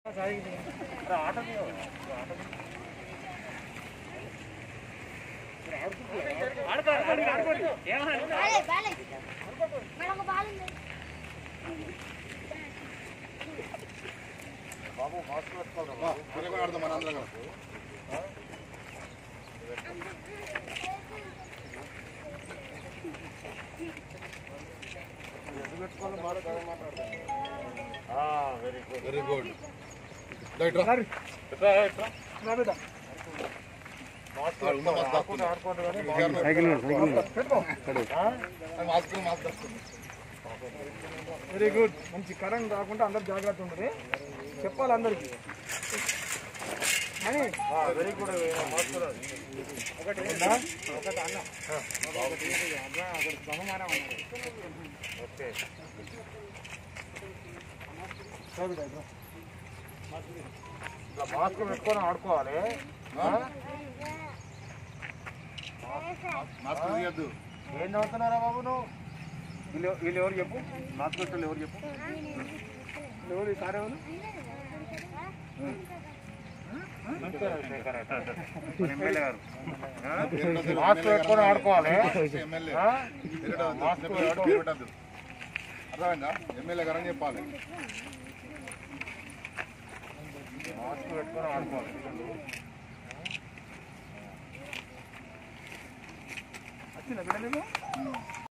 బాలే బాలే మేడం ఒక బాల్ ఉంది త్వరగా ఆడదాం మన అందరం కలిసి. వెరీ గుడ్ రైట్ రా ఉన్న మాస్క్ దాస్తుంది. మాస్క్ మాస్క్ దాస్తుంది. వెరీ గుడ్ మంచి కరెంట్ రాకుండా అందరు జాగ్రత్త ఉంటుంది చెప్పాలి అందరికి అని వెరీ గుడ్ ఒకటి ఉందా? ఒకటి అన్న ఒకటి అన్న ఒకటి బహుమానం అన్నది ఓకే చదువు రైట్ రా. ఇట్లా మాస్క్ పెట్టుకొని ఆడుకోవాలి మాస్క్ తీయద్దు ఏం చదువుతున్నారా బాబు నువ్వు వీళ్ళు వీళ్ళు ఎవరు చెప్పు మాస్క్ పెట్టాలి ఎవరు చెప్పు వీళ్ళు ఎవరు ఈ సార్ ఎవరు ఎమ్మెల్యే గారు మాస్క్ పెట్టుకొని ఆడుకోవాలి ఎమ్మెల్యే ఆ? మాస్క్ పెట్టద్దు అర్థమైందా ఎమ్మెల్యే గారు అని చెప్పాలి మాస్క్ పెట్టుకొని ఆడుకోవాలి వచ్చిందా బిడ్డ నీకు